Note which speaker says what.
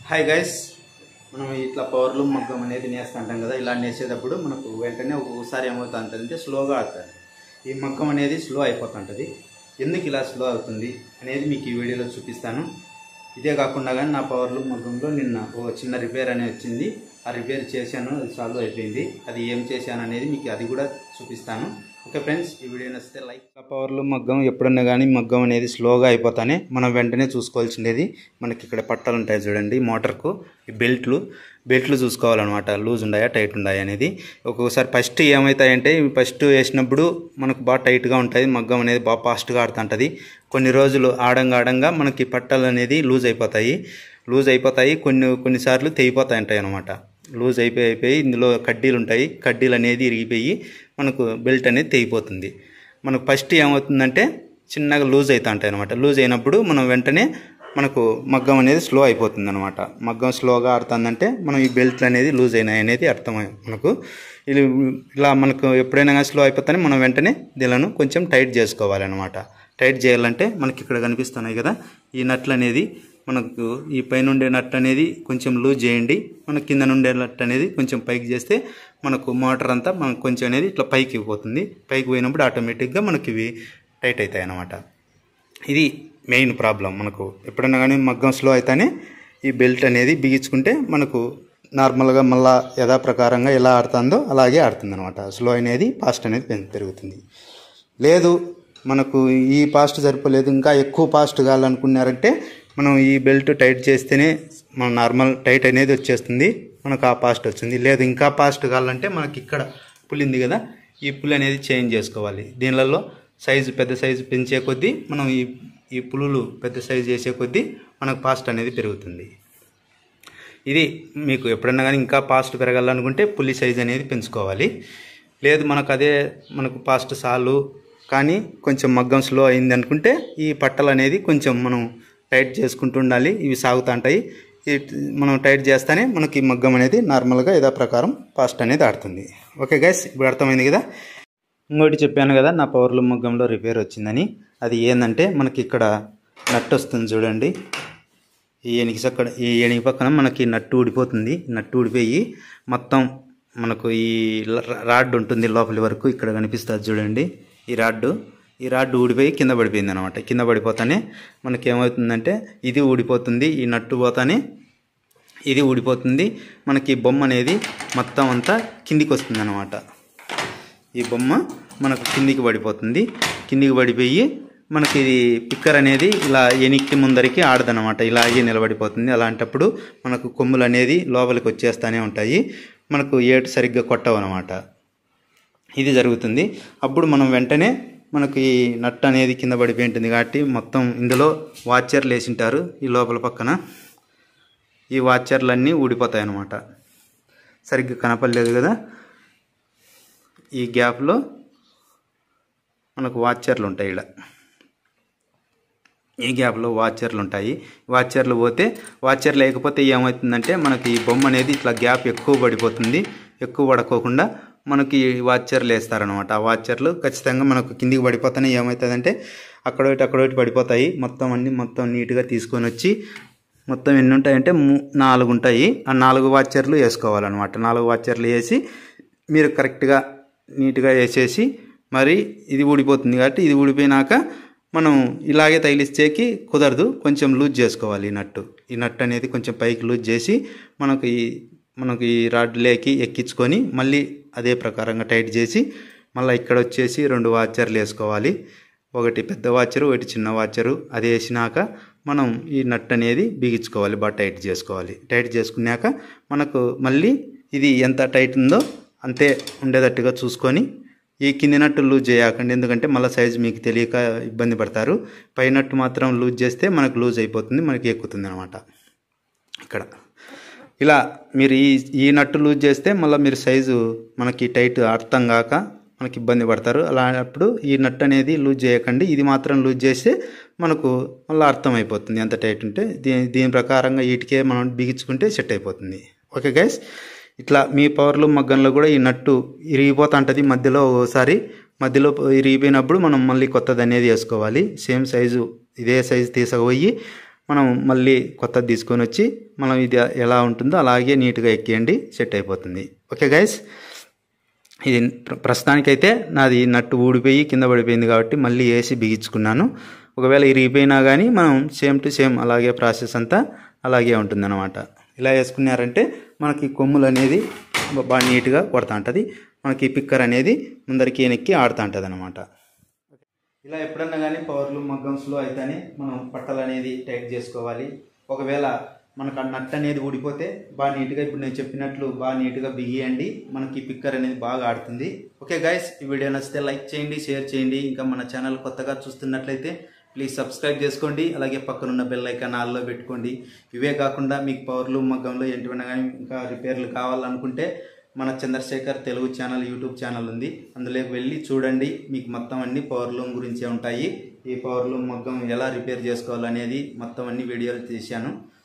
Speaker 1: hi guys మనం ఇట్లా పవర్లు మగ్గం అనేది నేస్తుంటాం కదా ఇలా నేసేటప్పుడు మనకు వెంటనే ఒక్కొక్కసారి ఏమవుతుందంటే స్లోగా ఆడుతుంది ఈ మగ్గం అనేది స్లో అయిపోతుంటుంది ఎందుకు ఇలా స్లో అవుతుంది అనేది మీకు ఈ వీడియోలో చూపిస్తాను ఇదే కాకుండా కానీ నా పవర్లు మగ్గంలో నిన్న ఓ చిన్న రిపేర్ అనేది వచ్చింది ఆ రిపేర్ చేశాను అది సాల్వ్ అయిపోయింది అది ఏం చేశాను అనేది మీకు అది కూడా చూపిస్తాను ఓకే ఫ్రెండ్స్ ఈ వీడియో నచ్చితే లైక్ పవర్లు మగ్గం ఎప్పుడన్నా కానీ మగ్గం అనేది స్లోగా అయిపోతానే మనం వెంటనే చూసుకోవాల్సిండేది మనకి ఇక్కడ పట్టాలు ఉంటాయి చూడండి మోటార్కు ఈ బెల్ట్లు బెల్ట్లు చూసుకోవాలన్నమాట లూజ్ ఉన్నాయా టైట్ ఉన్నాయా అనేది ఒక్కొక్కసారి ఫస్ట్ ఏమవుతాయంటే ఇవి ఫస్ట్ వేసినప్పుడు మనకు బాగా టైట్గా ఉంటుంది మగ్గం అనేది బాగా ఫాస్ట్గా ఆడుతుంటుంది కొన్ని రోజులు ఆడంగా ఆడంగా మనకి పట్టాలు అనేది లూజ్ అయిపోతాయి లూజ్ అయిపోతాయి కొన్ని కొన్నిసార్లు తెగిపోతాయి ఉంటాయి అనమాట లూజ్ అయిపోయి అయిపోయి ఇందులో కడ్డీలు ఉంటాయి కడ్డీలు అనేది ఇరిగిపోయి మనకు బెల్ట్ అనేది తెగిపోతుంది మనకు ఫస్ట్ ఏమవుతుందంటే చిన్నగా లూజ్ అవుతా ఉంటాయి అనమాట లూజ్ అయినప్పుడు మనం వెంటనే మనకు మగ్గం అనేది స్లో అయిపోతుంది అనమాట మగ్గం స్లోగా ఆడుతుందంటే మనం ఈ బెల్ట్లు అనేది లూజ్ అయినాయి అనేది అర్థమై మనకు ఇది ఇలా మనకు ఎప్పుడైనా కానీ స్లో అయిపోతానే మనం వెంటనే దీనిలను కొంచెం టైట్ చేసుకోవాలన్నమాట టైట్ చేయాలంటే మనకి ఇక్కడ కనిపిస్తున్నాయి కదా ఈ నట్లు అనేది మనకు ఈ పైన ఉండే నట్ అనేది కొంచెం లూజ్ చేయండి మన కింద నుండే నట్ అనేది కొంచెం పైకి చేస్తే మనకు మోటార్ అంతా మనకు కొంచెం అనేది ఇట్లా పైకి పోతుంది పైకి పోయినప్పుడు ఆటోమేటిక్గా మనకి ఇవి టైట్ అవుతాయి అన్నమాట ఇది మెయిన్ ప్రాబ్లం మనకు ఎప్పుడైనా కానీ మగ్గం స్లో అయితేనే ఈ బెల్ట్ అనేది బిగించుకుంటే మనకు నార్మల్గా మళ్ళా యథాప్రకారంగా ఎలా ఆడుతుందో అలాగే ఆడుతుంది అనమాట స్లో అనేది ఫాస్ట్ అనేది పెం- పెరుగుతుంది లేదు మనకు ఈ పాస్ట్ సరిపోలేదు ఇంకా ఎక్కువ పాస్ట్ కావాలనుకున్నారంటే మనం ఈ బెల్ట్ టైట్ చేస్తేనే మన నార్మల్ టైట్ అనేది వచ్చేస్తుంది మనకు ఆ పాస్ట్ వచ్చింది లేదు ఇంకా పాస్ట్ కావాలంటే మనకి ఇక్కడ పుల్ ఉంది కదా ఈ పుల్ అనేది చేంజ్ చేసుకోవాలి దీనిలలో సైజు పెద్ద సైజు పెంచే కొద్దీ మనం ఈ ఈ పులులు పెద్ద సైజు చేసే కొద్దీ మనకు పాస్ట్ అనేది పెరుగుతుంది ఇది మీకు ఎప్పుడన్నా కానీ ఇంకా పాస్ట్ పెరగాలనుకుంటే పులి సైజ్ అనేది పెంచుకోవాలి లేదు మనకు అదే మనకు పాస్ట్ సాలు కానీ కొంచెం మగ్గం స్లో అయింది అనుకుంటే ఈ పట్టలు అనేది కొంచెం మనం టైట్ చేసుకుంటూ ఉండాలి ఇవి సాగుతుంటాయి ఈ మనం టైట్ చేస్తేనే మనకి మగ్గం అనేది నార్మల్గా యథా ప్రకారం పాస్ట్ అనేది ఆడుతుంది ఓకే గైస్ ఇప్పుడు అర్థమైంది కదా ఇంకోటి చెప్పాను కదా నా పవర్లు మగ్గంలో రిపేర్ వచ్చిందని అది ఏంటంటే మనకి ఇక్కడ నట్ వస్తుంది చూడండి ఈ ఏనికి అక్కడ ఈ ఏనికి పక్కన మనకి నట్టు ఊడిపోతుంది నట్టు ఊడిపోయి మొత్తం మనకు ఈ ల- రాడ్ ఉంటుంది లోపలి వరకు ఇక్కడ కనిపిస్తుంది చూడండి ఈ రాడ్డు ఈ రాడ్డు ఊడిపోయి కింద పడిపోయింది అనమాట కింద పడిపోతానే మనకి ఏమవుతుందంటే ఇది ఊడిపోతుంది ఈ నట్టు పోతానే ఇది ఊడిపోతుంది మనకి ఈ బొమ్మ అనేది మొత్తం అంతా కిందికి వస్తుంది అనమాట ఈ బొమ్మ మనకు కిందికి పడిపోతుంది కిందికి పడిపోయి మనకి ఇది పిక్కర్ అనేది ఇలా ఎనిక్కి ముందరికి ఆడదనమాట ఇలాగే నిలబడిపోతుంది అలాంటప్పుడు మనకు కొమ్ములు అనేది లోపలికి వచ్చేస్తూనే ఉంటాయి మనకు ఏటు సరిగ్గా కొట్టవు అనమాట ఇది జరుగుతుంది అప్పుడు మనం వెంటనే మనకి ఈ నట్ అనేది కింద పడిపోయి ఉంటుంది కాబట్టి మొత్తం ఇందులో వాచర్లు వేసింటారు ఈ లోపల పక్కన ఈ వాచర్లన్నీ ఊడిపోతాయి అన్నమాట సరిగ్గా కనపడలేదు కదా ఈ గ్యాప్లో మనకు వాచర్లు ఉంటాయి ఇక్కడ ఈ గ్యాప్లో వాచర్లు ఉంటాయి వాచర్లు పోతే వాచర్ లేకపోతే ఏమవుతుందంటే మనకి ఈ బొమ్మ అనేది ఇట్లా గ్యాప్ ఎక్కువ పడిపోతుంది ఎక్కువ పడుకోకుండా మనకి ఈ వాచర్లు వేస్తారనమాట ఆ వాచర్లు ఖచ్చితంగా మనకు కిందికి పడిపోతానే ఏమవుతుందంటే అక్కడ ఒకటి అక్కడ ఒకటి పడిపోతాయి మొత్తం అన్ని మొత్తం నీట్గా తీసుకొని వచ్చి మొత్తం ఎన్ని ఉంటాయంటే ము- నాలుగు ఉంటాయి ఆ నాలుగు వాచర్లు వేసుకోవాలన్నమాట నాలుగు వాచర్లు వేసి మీరు కరెక్ట్గా నీట్గా వేసేసి మరి ఇది ఊడిపోతుంది కాబట్టి ఇది ఊడిపోయినాక మనం ఇలాగే తగిలిచ్చేకి కుదరదు కొంచెం లూజ్ చేసుకోవాలి ఈ నట్టు ఈ నట్టు అనేది కొంచెం పైకి లూజ్ చేసి మనకు ఈ మనకు ఈ రాడ్లేకి ఎక్కించుకొని మళ్ళీ అదే ప్రకారంగా టైట్ చేసి మళ్ళీ ఇక్కడ వచ్చేసి రెండు వాచర్లు వేసుకోవాలి ఒకటి పెద్ద వాచరు ఒకటి చిన్న వాచరు అది వేసినాక మనం ఈ నట్ అనేది బిగించుకోవాలి బాగా టైట్ చేసుకోవాలి టైట్ చేసుకున్నాక మనకు మళ్ళీ ఇది ఎంత టైట్ ఉందో అంతే ఉండేటట్టుగా చూసుకొని ఈ కింది నట్టు లూజ్ చేయకండి ఎందుకంటే మళ్ళీ సైజు మీకు తెలియక ఇబ్బంది పడతారు పై నట్టు మాత్రం లూజ్ చేస్తే మనకు లూజ్ అయిపోతుంది మనకి ఎక్కుతుంది అనమాట ఇక్కడ ఇలా మీరు ఈ ఈ నట్టు లూజ్ చేస్తే మళ్ళీ మీరు సైజు మనకి టైట్ అర్థం కాక మనకి ఇబ్బంది పడతారు అలాంటప్పుడు ఈ నట్ అనేది లూజ్ చేయకండి ఇది మాత్రం లూజ్ చేస్తే మనకు మళ్ళీ అర్థమైపోతుంది ఎంత టైట్ ఉంటే దీని దీని ప్రకారంగా వీటికే మనం బిగించుకుంటే సెట్ అయిపోతుంది ఓకే గైస్ ఇట్లా మీ పవర్లు మగ్గంలో కూడా ఈ నట్టు ఇరిగిపోతుంటుంది మధ్యలో ఒకసారి మధ్యలో ఇరిగిపోయినప్పుడు మనం మళ్ళీ కొత్తది అనేది వేసుకోవాలి సేమ్ సైజు ఇదే సైజు తీసుకుపోయి మనం మళ్ళీ కొత్తది తీసుకొని వచ్చి మనం ఇది ఎలా ఉంటుందో అలాగే నీట్గా ఎక్కియండి సెట్ అయిపోతుంది ఓకే గైస్ ఇది ప్ర- ప్రస్తుతానికైతే నాది నట్టు ఊడిపోయి కింద పడిపోయింది కాబట్టి మళ్ళీ వేసి బిగించుకున్నాను ఒకవేళ ఇరిగిపోయినా కానీ మనం సేమ్ టు సేమ్ అలాగే ప్రాసెస్ అంతా అలాగే ఉంటుందన్నమాట ఇలా వేసుకున్నారంటే మనకి కొమ్ములు అనేది బ- బాగా నీట్గా కొడతా ఉంటుంది మనకి పిక్కర్ అనేది ముందరికి వెనక్కి ఆడుతూ ఉంటుంది అనమాట ఇలా ఎప్పుడన్నా కానీ పవర్లు మగ్గం స్లో అయితేనే మనం పట్టలు అనేది టైట్ చేసుకోవాలి ఒకవేళ మనకు ఆ నట్ అనేది ఊడిపోతే బాగా నీట్గా ఇప్పుడు నేను చెప్పినట్లు బాగా నీట్గా బిగియండి మనకి పిక్కర్ అనేది బాగా ఆడుతుంది ఓకే గైస్ ఈ వీడియో నచ్చితే లైక్ చేయండి షేర్ చేయండి ఇంకా మన ఛానల్ కొత్తగా చూస్తున్నట్లయితే ప్లీజ్ సబ్స్క్రైబ్ చేసుకోండి అలాగే పక్కనున్న బెల్ ఐకాన్ ఆల్లో పెట్టుకోండి ఇవే కాకుండా మీకు పవర్లు మగ్గంలో ఏంటివైనా కానీ ఇంకా రిపేర్లు కావాలనుకుంటే మన Chandrasekhar Telugu channel YouTube channel ఉంది అందులోకి వెళ్ళి చూడండి మీకు మొత్తం అన్ని పవర్ లూమ్ గురించే ఉంటాయి ఈ పవర్ లూమ్ మగ్గం ఎలా రిపేర్ చేసుకోవాలనేది మొత్తం అన్ని వీడియోలు తీశాను